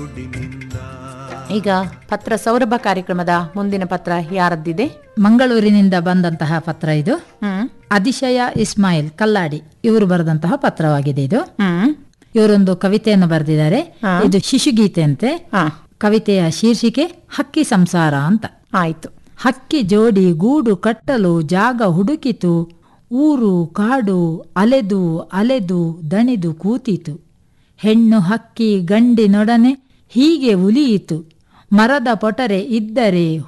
ಈಗ ಪತ್ರ ಸೌರಭ ಕಾರ್ಯಕ್ರಮದ ಮುಂದಿನ ಪತ್ರ ಯಾರದ್ದಿದೆ ಮಂಗಳೂರಿನಿಂದ ಬಂದಂತಹ ಪತ್ರ ಇದು ಹ್ಮ್ ಅತಿಶಯ ಇಸ್ಮಾಯಿಲ್ ಕಲ್ಲಾಡಿ ಇವರು ಬರೆದಂತಹ ಪತ್ರವಾಗಿದೆ ಇದು ಹ್ಮ್ ಇವರೊಂದು ಕವಿತೆಯನ್ನು ಬರೆದಿದ್ದಾರೆ ಹಾ. ಇದು ಶಿಶುಗೀತೆ ಅಂತೆ ಹಾ ಕವಿತೆಯ ಶೀರ್ಷಿಕೆ ಹಕ್ಕಿ ಸಂಸಾರ ಅಂತ ಆಯ್ತು ಹಕ್ಕಿ ಜೋಡಿ ಗೂಡು ಕಟ್ಟಲು ಜಾಗ ಹುಡುಕಿತು ಊರು ಕಾಡು ಅಲೆದು ಅಲೆದು ದಣಿದು ಕೂತಿತು ಹೆಣ್ಣು ಹಕ್ಕಿ ಗಂಡಿನೊಡನೆ ಹೀಗೆ ಉಲಿಯಿತು ಮರದ ಪೊಟರೆ ಇದ್ದರೆ